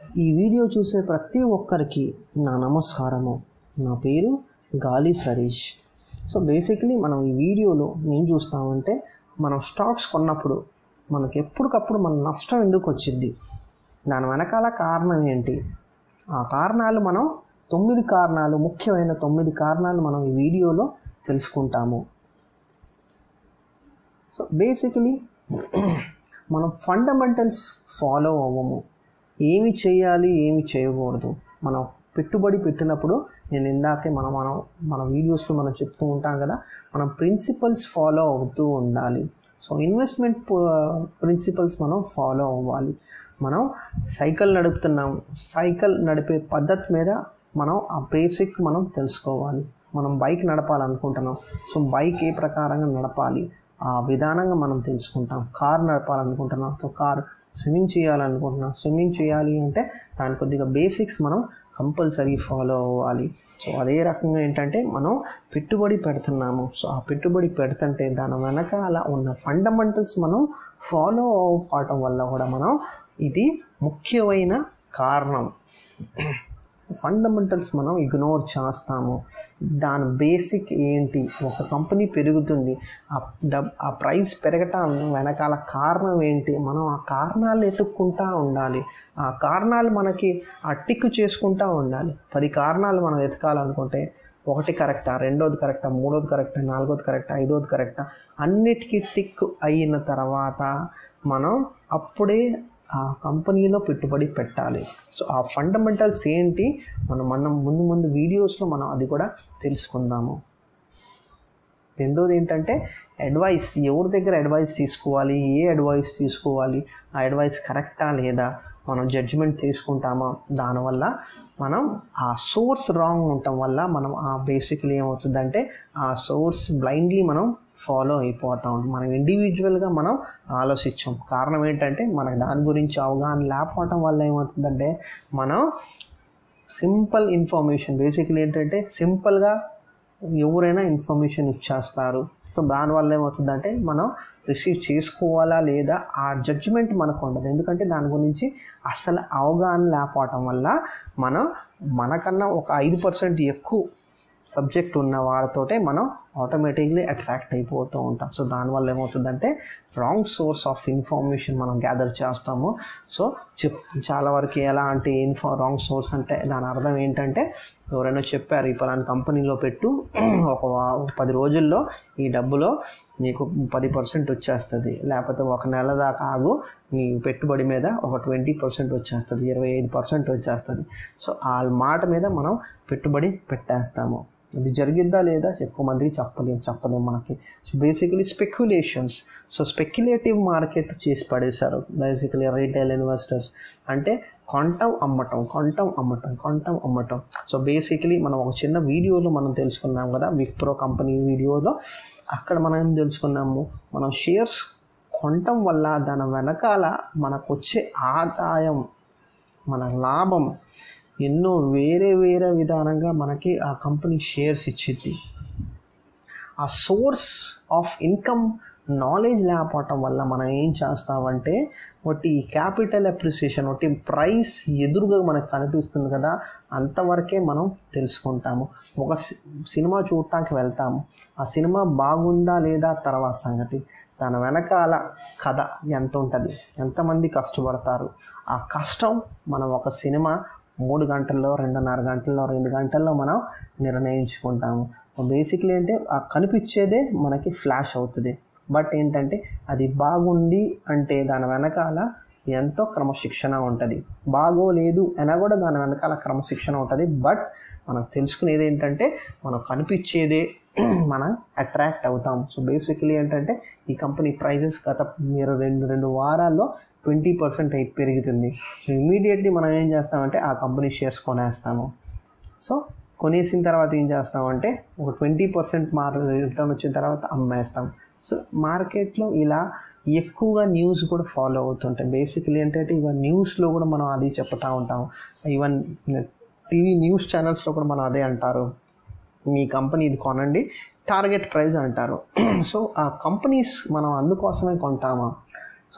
ఈ వీడియో చూసే ప్రతి ఒక్కరికి నా నమస్కారము నా పేరు గాలి సరీష్ సో బేసిక్లీ మనం ఈ వీడియోలో ఏం చూస్తామంటే మనం స్టాక్స్ కొన్నప్పుడు మనకి ఎప్పటికప్పుడు మన నష్టం ఎందుకు వచ్చింది దాని వెనకాల కారణం ఏంటి ఆ కారణాలు మనం తొమ్మిది కారణాలు ముఖ్యమైన తొమ్మిది కారణాలు మనం ఈ వీడియోలో తెలుసుకుంటాము సో బేసికలీ మనం ఫండమెంటల్స్ ఫాలో అవ్వము ఏమి చేయాలి ఏమి చేయకూడదు మనం పెట్టుబడి పెట్టినప్పుడు నేను ఇందాకే మనం మనం మన వీడియోస్లో మనం చెప్తూ ఉంటాం కదా మనం ప్రిన్సిపల్స్ ఫాలో అవుతూ ఉండాలి సో ఇన్వెస్ట్మెంట్ ప్రిన్సిపల్స్ మనం ఫాలో అవ్వాలి మనం సైకిల్ నడుపుతున్నాం సైకిల్ నడిపే పద్ధతి మీద మనం ఆ బేసిక్ మనం తెలుసుకోవాలి మనం బైక్ నడపాలనుకుంటున్నాం సో బైక్ ఏ ప్రకారంగా నడపాలి ఆ విధానంగా మనం తెలుసుకుంటాం కార్ నడపాలనుకుంటున్నాం సో కార్ స్విమ్మింగ్ చేయాలనుకుంటున్నాం స్విమ్మింగ్ చేయాలి అంటే దాని కొద్దిగా బేసిక్స్ మనం కంపల్సరీ ఫాలో అవ్వాలి సో అదే రకంగా ఏంటంటే మనం పెట్టుబడి పెడుతున్నాము సో ఆ పెట్టుబడి పెడుతుంటే దాని వెనకాల ఉన్న ఫండమెంటల్స్ మనం ఫాలో అవ్వటం వల్ల కూడా మనం ఇది ముఖ్యమైన కారణం ఫండమెంటల్స్ మనం ఇగ్నోర్ చేస్తాము దాని బేసిక్ ఏంటి ఒక కంపెనీ పెరుగుతుంది ఆ డబ్ ఆ ప్రైస్ పెరగటం వెనకాల కారణం ఏంటి మనం ఆ కారణాలు ఎత్తుక్కుంటూ ఉండాలి ఆ కారణాలు మనకి ఆ టిక్ చేసుకుంటూ ఉండాలి పది కారణాలు మనం ఎతకాలనుకుంటే ఒకటి కరెక్టా రెండోది కరెక్టా మూడోది కరెక్టా నాలుగోది కరెక్టా ఐదోది కరెక్టా అన్నిటికీ టిక్ అయిన తర్వాత మనం అప్పుడే ఆ కంపెనీలో పెట్టుబడి పెట్టాలి సో ఆ ఫండమెంటల్స్ ఏంటి మనం మనం ముందు ముందు వీడియోస్లో మనం అది కూడా తెలుసుకుందాము రెండోది ఏంటంటే అడ్వైస్ ఎవరి దగ్గర అడ్వైస్ తీసుకోవాలి ఏ అడ్వైస్ తీసుకోవాలి ఆ అడ్వైస్ కరెక్టా లేదా మనం జడ్జిమెంట్ తీసుకుంటామా దానివల్ల మనం ఆ సోర్స్ రాంగ్ ఉండటం వల్ల మనం ఆ బేసిక్లీ ఏమవుతుందంటే ఆ సోర్స్ బ్లైండ్లీ మనం ఫాలో అయిపోతాం మనం ఇండివిజువల్గా మనం ఆలోచించాం కారణం ఏంటంటే మనకు దాని గురించి అవగాహన లేకపోవటం వల్ల ఏమవుతుందంటే మనం సింపుల్ ఇన్ఫర్మేషన్ బేసిక్లీ ఏంటంటే సింపుల్గా ఎవరైనా ఇన్ఫర్మేషన్ ఇచ్చేస్తారు సో దానివల్ల ఏమవుతుందంటే మనం రిసీవ్ చేసుకోవాలా లేదా ఆ జడ్జిమెంట్ మనకు ఉండదు ఎందుకంటే దాని గురించి అసలు అవగాహన లేకపోవటం వల్ల మనం మనకన్నా ఒక ఐదు పర్సెంట్ ఎక్కువ సబ్జెక్ట్ ఉన్న వాళ్ళతోటే మనం ఆటోమేటిక్లీ అట్రాక్ట్ అయిపోతూ ఉంటాం సో దానివల్ల ఏమవుతుందంటే రాంగ్ సోర్స్ ఆఫ్ ఇన్ఫర్మేషన్ మనం గ్యాదర్ చేస్తాము సో చెప్ చాలా వరకు ఎలా అంటే ఇన్ఫో రాంగ్ సోర్స్ అంటే దాని అర్థం ఏంటంటే ఎవరైనా చెప్పారు ఈ పలానా కంపెనీలో పెట్టు ఒక పది రోజుల్లో ఈ డబ్బులో నీకు పది పర్సెంట్ వచ్చేస్తుంది లేకపోతే ఒక నెల దాకా ఆగు నీ పెట్టుబడి మీద ఒక ట్వంటీ పర్సెంట్ వచ్చేస్తుంది ఇరవై ఐదు పర్సెంట్ వచ్చేస్తుంది సో ఆ మాట మీద మనం పెట్టుబడి పెట్టేస్తాము ఇది జరిగిద్దా లేదా ఎక్కువ మందికి చెప్పలేము చెప్పలేము మనకి so basically speculations so speculative market చేసి పడేశారు బేసికలీ రీటైల్ ఇన్వెస్టర్స్ అంటే కొంటం అమ్మటం కొంటం అమ్మటం కొంటం అమ్మటం సో బేసికలీ మనం ఒక చిన్న వీడియోలో మనం తెలుసుకున్నాం కదా విప్రో కంపెనీ వీడియోలో అక్కడ మనం ఏం తెలుసుకున్నాము మనం షేర్స్ కొనటం వల్ల దాని వెనకాల మనకు వచ్చే ఆదాయం మన లాభం ఎన్నో వేరే వేరే విధానంగా మనకి ఆ కంపెనీ షేర్స్ ఇచ్చింది ఆ సోర్స్ ఆఫ్ ఇన్కమ్ నాలెడ్జ్ లేకపోవటం వల్ల మనం ఏం చేస్తామంటే ఒకటి క్యాపిటల్ అప్రిసియేషన్ ఒకటి ప్రైస్ ఎదురుగా మనకు కనిపిస్తుంది కదా అంతవరకే మనం తెలుసుకుంటాము ఒక సినిమా చూడటానికి వెళ్తాము ఆ సినిమా బాగుందా లేదా తర్వాత సంగతి దాని వెనకాల కథ ఎంత ఉంటుంది ఎంతమంది కష్టపడతారు ఆ కష్టం మనం ఒక సినిమా మూడు గంటల్లో రెండున్నర గంటల్లో రెండు గంటల్లో మనం నిర్ణయించుకుంటాము బేసిక్లీ అంటే ఆ కనిపించేదే మనకి ఫ్లాష్ అవుతుంది బట్ ఏంటంటే అది బాగుంది అంటే దాని వెనకాల ఎంతో క్రమశిక్షణ ఉంటుంది బాగోలేదు అయినా కూడా దాని వెనకాల క్రమశిక్షణ ఉంటుంది బట్ మనకు తెలుసుకునేది ఏంటంటే మనం కనిపించేదే మనం అట్రాక్ట్ అవుతాం సో బేసికలీ ఏంటంటే ఈ కంపెనీ ప్రైజెస్ గత మీరు రెండు రెండు వారాల్లో ట్వంటీ పర్సెంట్ అయి పెరుగుతుంది ఇమీడియట్లీ మనం ఏం చేస్తామంటే ఆ కంపెనీ షేర్స్ కొనేస్తాము సో కొనేసిన తర్వాత ఏం చేస్తామంటే ఒక ట్వంటీ పర్సెంట్ మార్ రిటర్న్ వచ్చిన తర్వాత అమ్మేస్తాం సో మార్కెట్లో ఇలా ఎక్కువగా న్యూస్ కూడా ఫాలో అవుతుంటాయి బేసికలీ ఏంటంటే ఇవన్నీ న్యూస్లో కూడా మనం అది చెప్తూ ఉంటాం ఈవెన్ టీవీ న్యూస్ ఛానల్స్లో కూడా మనం అదే అంటారు మీ కంపెనీ ఇది కొనండి టార్గెట్ ప్రైస్ అంటారు సో ఆ కంపెనీస్ మనం అందుకోసమే కొంటామా సో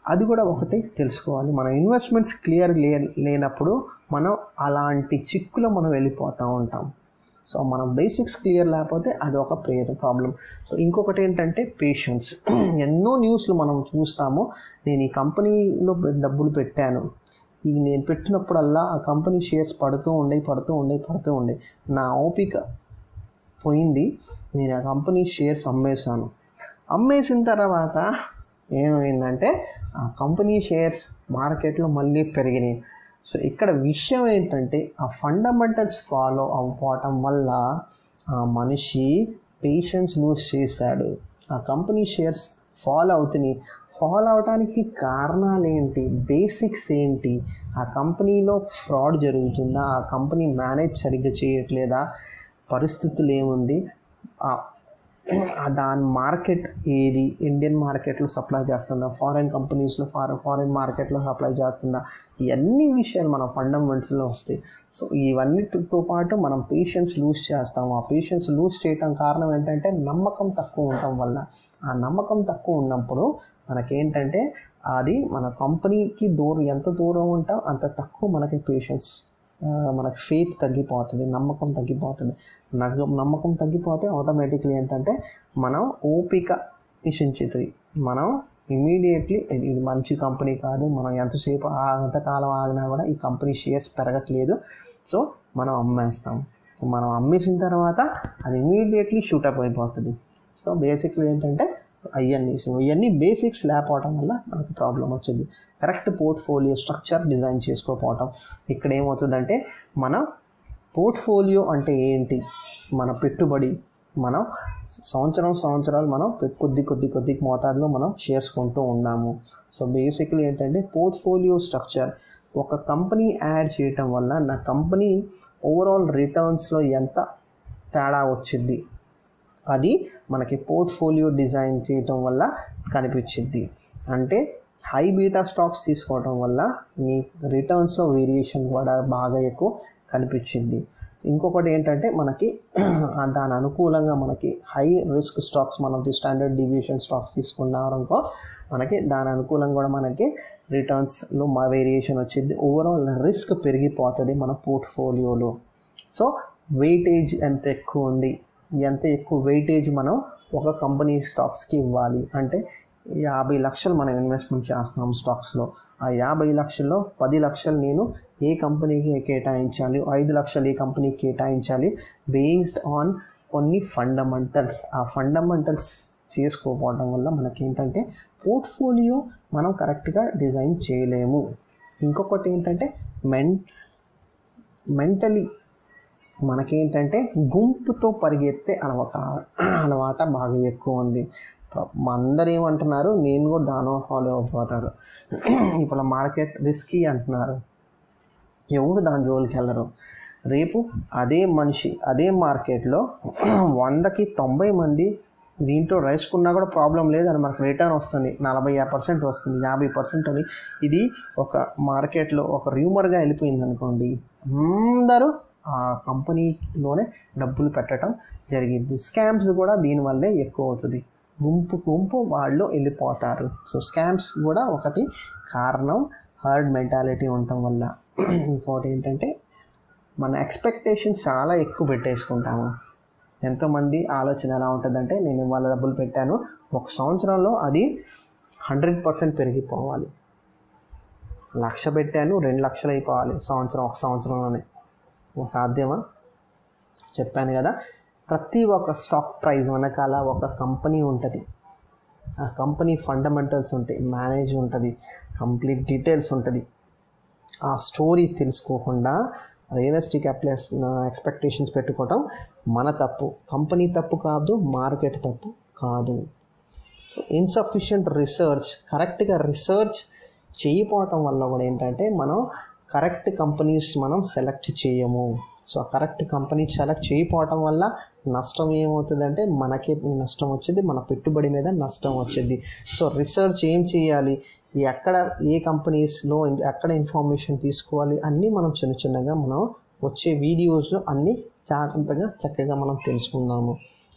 అది కూడా ఒకటి తెలుసుకోవాలి మన ఇన్వెస్ట్మెంట్స్ క్లియర్ లే లేనప్పుడు మనం అలాంటి చిక్కులో మనం వెళ్ళిపోతూ ఉంటాం సో మనం బేసిక్స్ క్లియర్ లేకపోతే అది ఒక ప్రేయర్ ప్రాబ్లం సో ఇంకొకటి ఏంటంటే పేషెన్స్ ఎన్నో న్యూస్లు మనం చూస్తాము నేను ఈ కంపెనీలో డబ్బులు పెట్టాను ఈ నేను పెట్టినప్పుడల్లా ఆ కంపెనీ షేర్స్ పడుతూ ఉండే పడుతూ ఉండే పడుతూ ఉండే నా ఓపిక పోయింది నేను ఆ కంపెనీ షేర్స్ అమ్మేశాను అమ్మేసిన తర్వాత ఏమైందంటే ఆ కంపెనీ షేర్స్ మార్కెట్లో మళ్ళీ పెరిగినాయి సో ఇక్కడ విషయం ఏంటంటే ఆ ఫండమెంటల్స్ ఫాలో అవ్వటం వల్ల ఆ మనిషి పేషెన్స్ లూజ్ చేశాడు ఆ కంపెనీ షేర్స్ ఫాలో అవుతున్నాయి ఫాలో అవడానికి కారణాలు ఏంటి బేసిక్స్ ఏంటి ఆ కంపెనీలో ఫ్రాడ్ జరుగుతుందా ఆ కంపెనీ మేనేజ్ సరిగ్గా చేయట్లేదా పరిస్థితులు ఏముంది దాని మార్కెట్ ఏది ఇండియన్ మార్కెట్లో సప్లై చేస్తుందా ఫారెన్ కంపెనీస్లో ఫారెన్ ఫారెన్ మార్కెట్లో సప్లై చేస్తుందా ఇవన్నీ విషయాలు మన ఫండమెంటల్స్లో వస్తాయి సో ఇవన్నిటితో పాటు మనం పేషెన్స్ లూజ్ చేస్తాం ఆ పేషెన్స్ లూజ్ చేయటం కారణం ఏంటంటే నమ్మకం తక్కువ ఉండటం వల్ల ఆ నమ్మకం తక్కువ ఉన్నప్పుడు మనకేంటంటే అది మన కంపెనీకి దూరం ఎంత దూరం ఉంటాం అంత తక్కువ మనకి పేషెన్స్ మనకి ఫెయిత్ తగ్గిపోతుంది నమ్మకం తగ్గిపోతుంది నగ నమ్మకం తగ్గిపోతే ఆటోమేటిక్లీ ఏంటంటే మనం ఓపిక నిశించుతుంది మనం ఇమీడియట్లీ ఇది ఇది మంచి కంపెనీ కాదు మనం ఎంతసేపు ఎంతకాలం ఆగినా కూడా ఈ కంపెనీ షేర్స్ పెరగట్లేదు సో మనం అమ్మేస్తాం మనం అమ్మేసిన తర్వాత అది ఇమీడియట్లీ షూటప్ అయిపోతుంది సో బేసిక్లీ ఏంటంటే సో అవన్నీ సో ఇవన్నీ బేసిక్స్ లేకపోవడం వల్ల మనకు ప్రాబ్లం వచ్చింది కరెక్ట్ పోర్ట్ఫోలియో స్ట్రక్చర్ డిజైన్ చేసుకోకపోవటం ఇక్కడ ఏమవుతుందంటే మన పోర్ట్ఫోలియో అంటే ఏంటి మన పెట్టుబడి మనం సంవత్సరం సంవత్సరాలు మనం కొద్ది కొద్ది కొద్ది మోతాదులో మనం షేర్స్ కొంటూ ఉన్నాము సో బేసిక్లీ ఏంటంటే పోర్ట్ఫోలియో స్ట్రక్చర్ ఒక కంపెనీ యాడ్ చేయటం వల్ల నా కంపెనీ ఓవరాల్ రిటర్న్స్లో ఎంత తేడా వచ్చింది అది మనకి పోర్ట్ఫోలియో డిజైన్ చేయటం వల్ల కనిపించింది అంటే హై బీటా స్టాక్స్ తీసుకోవడం వల్ల మీ రిటర్న్స్లో వేరియేషన్ కూడా బాగా ఎక్కువ కనిపించింది ఇంకొకటి ఏంటంటే మనకి దాని అనుకూలంగా మనకి హై రిస్క్ స్టాక్స్ మనం స్టాండర్డ్ డివియేషన్ స్టాక్స్ తీసుకున్నారనుకో మనకి దాని అనుకూలంగా కూడా మనకి రిటర్న్స్లో మా వేరియేషన్ వచ్చింది ఓవరాల్ రిస్క్ పెరిగిపోతుంది మన పోర్ట్ఫోలియోలో సో వెయిటేజ్ ఎంత ఎక్కువ ఉంది ఎంత ఎక్కువ వెయిటేజ్ మనం ఒక కంపెనీ స్టాక్స్కి ఇవ్వాలి అంటే యాభై లక్షలు మనం ఇన్వెస్ట్మెంట్ చేస్తున్నాం స్టాక్స్లో ఆ యాభై లక్షల్లో పది లక్షలు నేను ఏ కంపెనీకి కేటాయించాలి ఐదు లక్షలు ఏ కంపెనీకి కేటాయించాలి బేస్డ్ ఆన్ కొన్ని ఫండమెంటల్స్ ఆ ఫండమెంటల్స్ చేసుకోకపోవడం వల్ల మనకేంటంటే పోర్ట్ఫోలియో మనం కరెక్ట్గా డిజైన్ చేయలేము ఇంకొకటి ఏంటంటే మెన్ మెంటలీ మనకేంటంటే గుంపుతో పరిగెత్తే అలవాట అలవాట బాగా ఎక్కువ ఉంది అందరు ఏమంటున్నారు నేను కూడా దానిలో ఫాలో అయిపోతారు ఇప్పుడు మార్కెట్ రిస్కీ అంటున్నారు ఎవరు దాని జోలికి వెళ్ళరు రేపు అదే మనిషి అదే మార్కెట్లో వందకి తొంభై మంది దీంట్లో వేసుకున్నా కూడా ప్రాబ్లం లేదు అని మనకు రిటర్న్ వస్తుంది నలభై పర్సెంట్ వస్తుంది యాభై పర్సెంట్ అని ఇది ఒక మార్కెట్లో ఒక రూమర్గా వెళ్ళిపోయింది అనుకోండి అందరూ ఆ కంపెనీలోనే డబ్బులు పెట్టడం జరిగింది స్కామ్స్ కూడా దీనివల్లే ఎక్కువ అవుతుంది గుంపు గుంపు వాళ్ళు వెళ్ళిపోతారు సో స్కామ్స్ కూడా ఒకటి కారణం హర్డ్ మెంటాలిటీ ఉండటం వల్ల ఇంకోటి ఏంటంటే మన ఎక్స్పెక్టేషన్స్ చాలా ఎక్కువ పెట్టేసుకుంటాము ఎంతోమంది ఆలోచన ఎలా ఉంటుందంటే నేను వాళ్ళ డబ్బులు పెట్టాను ఒక సంవత్సరంలో అది హండ్రెడ్ పర్సెంట్ పెరిగిపోవాలి లక్ష పెట్టాను రెండు లక్షలు అయిపోవాలి సంవత్సరం ఒక సంవత్సరంలోనే సాధ్యమా చెప్పాను కదా ప్రతి ఒక్క స్టాక్ ప్రైస్ వెనకాల ఒక కంపెనీ ఉంటుంది ఆ కంపెనీ ఫండమెంటల్స్ ఉంటాయి మేనేజ్ ఉంటుంది కంప్లీట్ డీటెయిల్స్ ఉంటుంది ఆ స్టోరీ తెలుసుకోకుండా రియలిస్టిక్ అప్లైస్ ఎక్స్పెక్టేషన్స్ పెట్టుకోవటం మన తప్పు కంపెనీ తప్పు కాదు మార్కెట్ తప్పు కాదు సో ఇన్సఫిషియంట్ రీసెర్చ్ కరెక్ట్గా రీసెర్చ్ చేయకపోవటం వల్ల కూడా ఏంటంటే మనం కరెక్ట్ కంపెనీస్ మనం సెలెక్ట్ చేయము సో కరెక్ట్ కంపెనీ సెలెక్ట్ చేయకపోవటం వల్ల నష్టం ఏమవుతుందంటే మనకే నష్టం వచ్చింది మన పెట్టుబడి మీద నష్టం వచ్చింది సో రీసెర్చ్ ఏం చేయాలి ఎక్కడ ఏ కంపెనీస్లో ఎక్కడ ఇన్ఫర్మేషన్ తీసుకోవాలి అన్నీ మనం చిన్న చిన్నగా మనం వచ్చే వీడియోస్లో అన్నీ జాగ్రత్తగా చక్కగా మనం తెలుసుకుందాము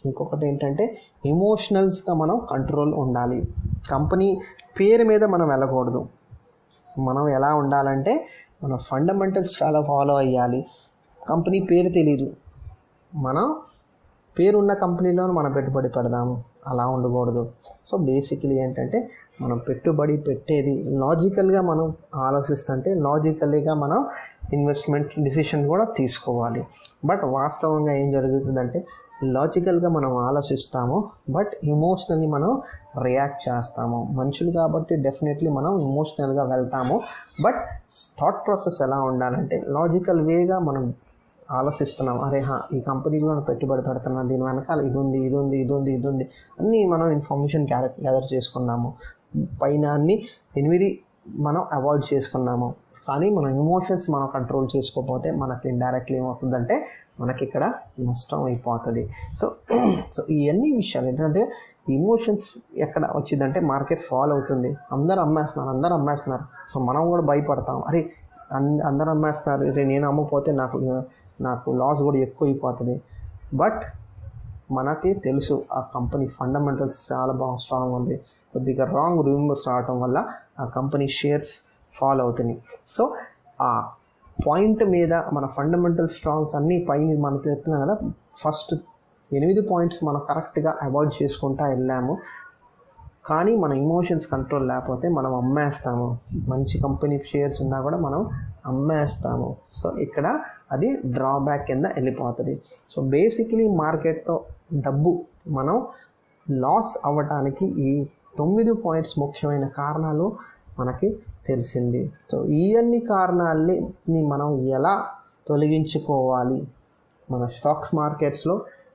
ఇంకొకటి ఏంటంటే ఎమోషనల్స్గా మనం కంట్రోల్ ఉండాలి కంపెనీ పేరు మీద మనం వెళ్ళకూడదు మనం ఎలా ఉండాలంటే మన ఫండమెంటల్స్ చాలా ఫాలో అయ్యాలి కంపెనీ పేరు తెలీదు మనం పేరున్న కంపెనీలో మనం పెట్టుబడి పెడదాము అలా ఉండకూడదు సో బేసికలీ ఏంటంటే మనం పెట్టుబడి పెట్టేది లాజికల్గా మనం ఆలోచిస్తుంటే లాజికల్గా మనం ఇన్వెస్ట్మెంట్ డిసిషన్ కూడా తీసుకోవాలి బట్ వాస్తవంగా ఏం జరుగుతుందంటే లాజికల్గా మనం ఆలోచిస్తాము బట్ ఇమోషనల్లీ మనం రియాక్ట్ చేస్తాము మనుషులు కాబట్టి డెఫినెట్లీ మనం ఇమోషనల్గా వెళ్తాము బట్ థాట్ ప్రాసెస్ ఎలా ఉండాలంటే లాజికల్ వేగా మనం ఆలోచిస్తున్నాం అరే హా ఈ కంపెనీలో పెట్టుబడి పెడుతున్నాం దీని వెనకాల ఇది ఉంది ఇది ఉంది ఇది ఉంది ఇది ఉంది అన్నీ మనం ఇన్ఫర్మేషన్ గ్యాదర్ గ్యాదర్ చేసుకున్నాము పైన అన్ని ఎనిమిది మనం అవాయిడ్ చేసుకున్నాము కానీ మన ఎమోషన్స్ మనం కంట్రోల్ చేసుకోకపోతే మనకి ఇండైరెక్ట్లీ ఏమవుతుందంటే మనకి ఇక్కడ నష్టం అయిపోతుంది సో సో ఇవన్నీ విషయాలు ఏంటంటే ఇమోషన్స్ ఎక్కడ వచ్చిందంటే మార్కెట్ ఫాల్ అవుతుంది అందరు అమ్మేస్తున్నారు అందరు అమ్మేస్తున్నారు సో మనం కూడా భయపడతాం అరే అంద అందరు అమ్మేస్తున్నారు రే నేను అమ్మకపోతే నాకు నాకు లాస్ కూడా ఎక్కువ అయిపోతుంది బట్ మనకి తెలుసు ఆ కంపెనీ ఫండమెంటల్స్ చాలా బాగా స్ట్రాంగ్ ఉంది కొద్దిగా రాంగ్ రూమర్స్ రావటం వల్ల ఆ కంపెనీ షేర్స్ ఫాల్ అవుతున్నాయి సో ఆ పాయింట్ మీద మన ఫండమెంటల్ స్ట్రాంగ్స్ అన్నీ పైన మనం చెప్తున్నాం కదా ఫస్ట్ ఎనిమిది పాయింట్స్ మనం కరెక్ట్గా అవాయిడ్ చేసుకుంటా వెళ్ళాము కానీ మన ఇమోషన్స్ కంట్రోల్ లేకపోతే మనం అమ్మేస్తాము మంచి కంపెనీ షేర్స్ ఉన్నా కూడా మనం అమ్మేస్తాము సో ఇక్కడ అది డ్రాబ్యాక్ కింద వెళ్ళిపోతుంది సో బేసికలీ మార్కెట్లో డబ్బు మనం లాస్ అవ్వటానికి ఈ తొమ్మిది పాయింట్స్ ముఖ్యమైన కారణాలు మనకి తెలిసింది సో ఈ అన్ని కారణాలని మనం ఎలా తొలగించుకోవాలి మన స్టాక్స్ మార్కెట్స్లో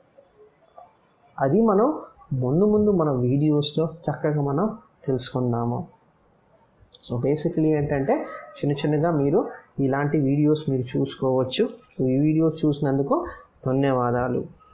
అది మనం ముందు ముందు మన వీడియోస్లో చక్కగా మనం తెలుసుకుందాము సో బేసికలీ ఏంటంటే చిన్న చిన్నగా మీరు ఇలాంటి వీడియోస్ మీరు చూసుకోవచ్చు ఈ వీడియోస్ చూసినందుకు ధన్యవాదాలు